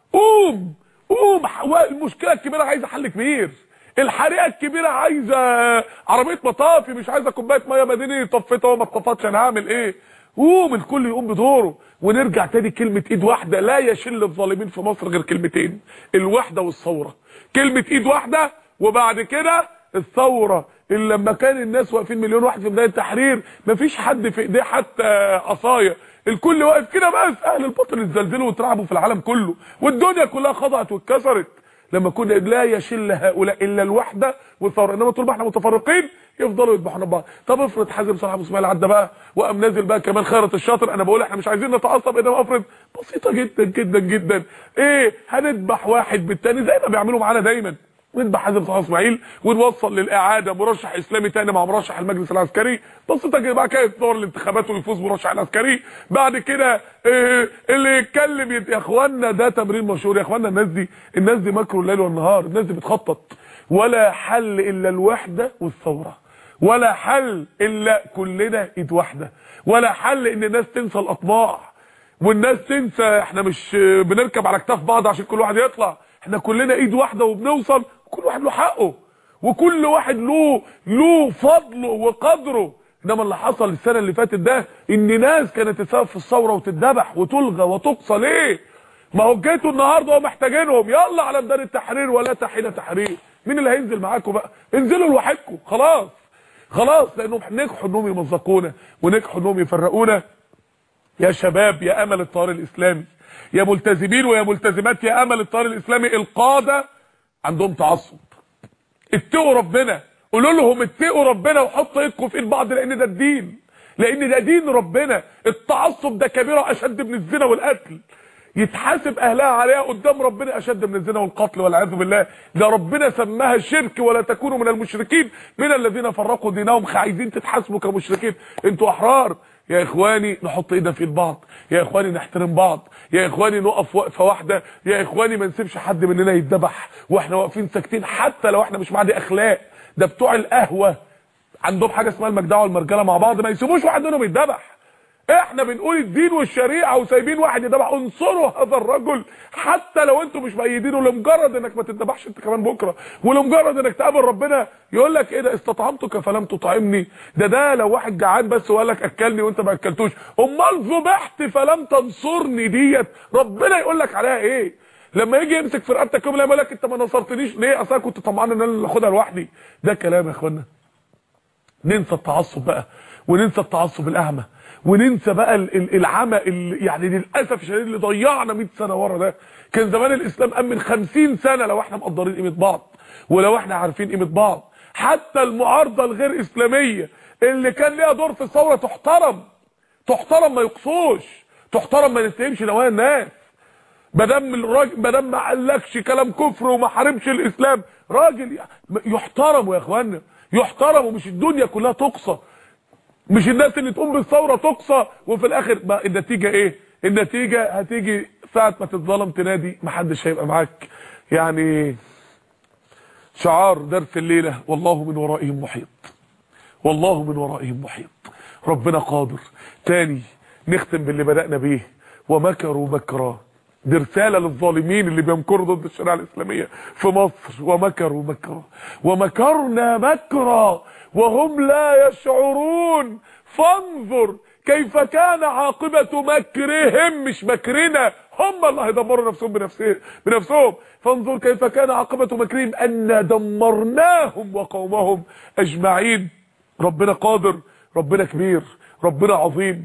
قوم قوم ح- المشكله الكبيره عايزه حل كبير الحريقه الكبيره عايزه عربيه مطافي مش عايزه كوبايه ميه مديني طفيتها وما اتطفتش انا هعمل ايه قوم الكل يقوم بدوره ونرجع تاني كلمه ايد واحده لا يشل الظالمين في مصر غير كلمتين الوحده والثوره كلمه ايد واحده وبعد كده الثوره اللي لما كان الناس واقفين مليون واحد في بدايه التحرير مفيش حد في ايديه حتى عصايه الكل واقف كده بس اهل الباطل اتزلزلوا واترعبوا في العالم كله والدنيا كلها خضعت واتكسرت لما كنا لا يشل هؤلاء الا الوحده والثوره انما طول ما احنا متفرقين يفضلوا يذبحوا بعض طب افرض حازم صلاح ابو اسماعيل عدى بقى وقام نازل بقى كمان خيرت الشاطر انا بقول احنا مش عايزين نتعصب انما افرض بسيطه جدا جدا جدا ايه هنذبح واحد بالتاني زي ما بيعملوا معانا دايما نذبح حازم صلاح اسماعيل ونوصل للاعاده مرشح اسلامي تاني مع مرشح المجلس العسكري بسيطه كده بقى كده دور الانتخابات ويفوز مرشح العسكري بعد كده إيه اللي يتكلم يت... يا اخوانا ده تمرين مشهور يا اخوانا الناس دي الناس دي مكر الليل والنهار الناس دي بتخطط ولا حل الا الوحده والثوره ولا حل الا كلنا ايد واحده ولا حل ان الناس تنسى الاطباع والناس تنسى احنا مش بنركب على كتاف بعض عشان كل واحد يطلع احنا كلنا ايد واحده وبنوصل كل واحد له حقه وكل واحد له له فضله وقدره انما اللي حصل السنه اللي فاتت ده ان ناس كانت تسبب في الثوره وتتذبح وتلغى وتقصى ليه ما هو جيتوا النهارده ومحتاجينهم يلا على ميدان التحرير ولا تحين تحرير مين اللي هينزل معاكم بقى انزلوا لوحدكم خلاص خلاص لانهم نجحوا انهم يمزقونا ونجحوا انهم يفرقونا يا شباب يا امل الطار الاسلامي يا ملتزمين ويا ملتزمات يا امل الطار الاسلامي القاده عندهم تعصب اتقوا ربنا قولوا لهم اتقوا ربنا وحطوا ايدكم في ايد بعض لان ده الدين لان ده دين ربنا التعصب ده كبيره اشد من الزنا والقتل يتحاسب اهلها عليها قدام ربنا اشد من الزنا والقتل والعياذ بالله ده ربنا سماها شرك ولا تكونوا من المشركين من الذين فرقوا دينهم عايزين تتحاسبوا كمشركين انتوا احرار يا اخواني نحط ايدنا في ايد بعض يا اخواني نحترم بعض يا اخواني نقف وقفه واحده يا اخواني ما نسيبش حد مننا يتذبح واحنا واقفين ساكتين حتى لو احنا مش معدي اخلاق ده بتوع القهوه عندهم حاجه اسمها المجدعه والمرجله مع بعض ما يسيبوش واحد منهم يتذبح احنا بنقول الدين والشريعه وسايبين واحد يذبح انصروا هذا الرجل حتى لو انتوا مش مؤيدينه لمجرد انك ما تذبحش انت كمان بكره ولمجرد انك تقابل ربنا يقول لك ايه ده استطعمتك فلم تطعمني ده ده لو واحد جعان بس وقال لك اكلني وانت ما اكلتوش امال ذبحت فلم تنصرني ديت ربنا يقول لك عليها ايه لما يجي يمسك في رقبتك يوم يقول لك انت ما نصرتنيش ليه اصل أنا كنت طمعان ان انا اللي اخدها لوحدي ده كلام يا اخوانا ننسى التعصب بقى وننسى التعصب الاعمى وننسى بقى ال- ال- العمى اللي يعني للاسف الشديد اللي ضيعنا 100 سنه ورا ده كان زمان الاسلام امن 50 سنه لو احنا مقدرين قيمه بعض ولو احنا عارفين قيمه بعض حتى المعارضه الغير اسلاميه اللي كان ليها دور في الثوره تحترم تحترم ما يقصوش تحترم ما نتهمش نوايا الناس ما دام الراجل ما دام ما قالكش كلام كفر وما حاربش الاسلام راجل يحترم يا اخوانا يحترم ومش الدنيا كلها تقصى مش الناس اللي تقوم بالثوره تقصى وفي الاخر بقى النتيجه ايه النتيجه هتيجي ساعه ما تتظلم تنادي محدش هيبقى معاك يعني شعار درس الليله والله من ورائهم محيط والله من ورائهم محيط ربنا قادر تاني نختم باللي بدأنا بيه ومكروا مكرا دي رسالة للظالمين اللي بيمكروا ضد الشريعة الإسلامية في مصر ومكروا مكرا ومكرنا مكرا وهم لا يشعرون فانظر كيف كان عاقبة مكرهم مش مكرنا هم اللي هيدمروا نفسهم بنفسهم بنفسهم فانظر كيف كان عاقبة مكرهم أن دمرناهم وقومهم أجمعين ربنا قادر ربنا كبير ربنا عظيم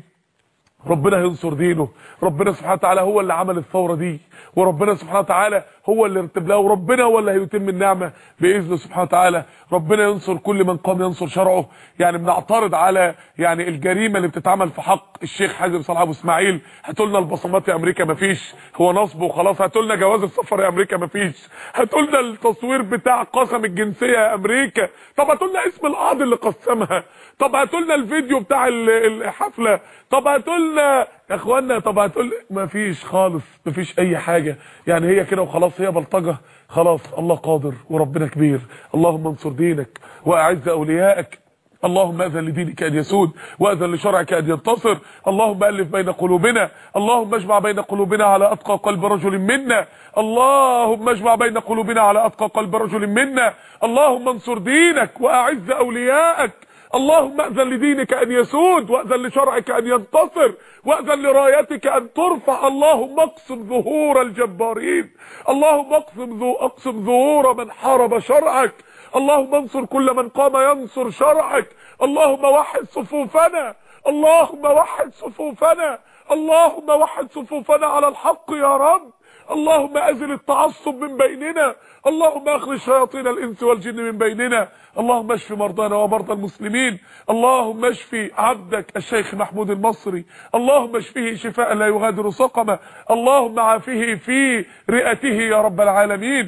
ربنا هينصر دينه ربنا سبحانه وتعالى هو اللي عمل الثورة دي وربنا سبحانه وتعالى هو اللي رتب لها وربنا هو اللي هيتم النعمة بإذنه سبحانه وتعالى ربنا ينصر كل من قام ينصر شرعه يعني بنعترض على يعني الجريمة اللي بتتعمل في حق الشيخ حازم صلاح ابو اسماعيل هاتوا لنا البصمات يا امريكا مفيش هو نصب وخلاص هاتوا لنا جواز السفر يا امريكا مفيش هاتوا لنا التصوير بتاع قسم الجنسية يا امريكا طب هاتوا لنا اسم القاضي اللي قسمها طب هاتوا لنا الفيديو بتاع الحفلة طب هاتوا لنا يا اخوانا طب هتقول مفيش خالص مفيش اي حاجة يعني هي كده وخلاص هي بلطجة خلاص الله قادر وربنا كبير اللهم انصر دينك واعز اوليائك اللهم اذن لدينك ان يسود واذن لشرعك ان ينتصر اللهم الف بين قلوبنا اللهم اجمع بين قلوبنا على اتقى قلب رجل منا اللهم اجمع بين قلوبنا على اتقى قلب رجل منا اللهم انصر دينك واعز اوليائك اللهم اذن لدينك ان يسود واذن لشرعك ان ينتصر واذن لرايتك ان ترفع اللهم اقسم ظهور الجبارين اللهم اقسم ذو اقسم ظهور من حارب شرعك اللهم انصر كل من قام ينصر شرعك اللهم وحد صفوفنا اللهم وحد صفوفنا اللهم وحد صفوفنا على الحق يا رب اللهم ازل التعصب من بيننا اللهم اخرج شياطين الانس والجن من بيننا اللهم اشف مرضانا ومرضى المسلمين اللهم اشف عبدك الشيخ محمود المصري اللهم اشفه شفاء لا يغادر سقما اللهم عافه في رئته يا رب العالمين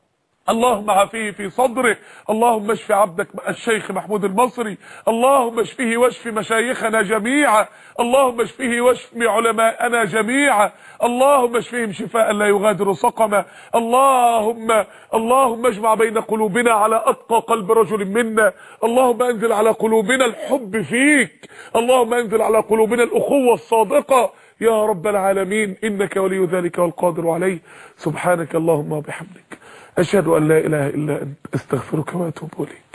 اللهم عافيه في صدره اللهم اشف عبدك الشيخ محمود المصري اللهم اشفه واشف مشايخنا جميعا اللهم اشفه واشف علماءنا جميعا اللهم اشفهم شفاء لا يغادر سقما اللهم اللهم اجمع بين قلوبنا على اتقى قلب رجل منا اللهم انزل على قلوبنا الحب فيك اللهم انزل على قلوبنا الاخوه الصادقه يا رب العالمين انك ولي ذلك والقادر عليه سبحانك اللهم وبحمدك أشهد أن لا إله إلا أنت أستغفرك وأتوب إليك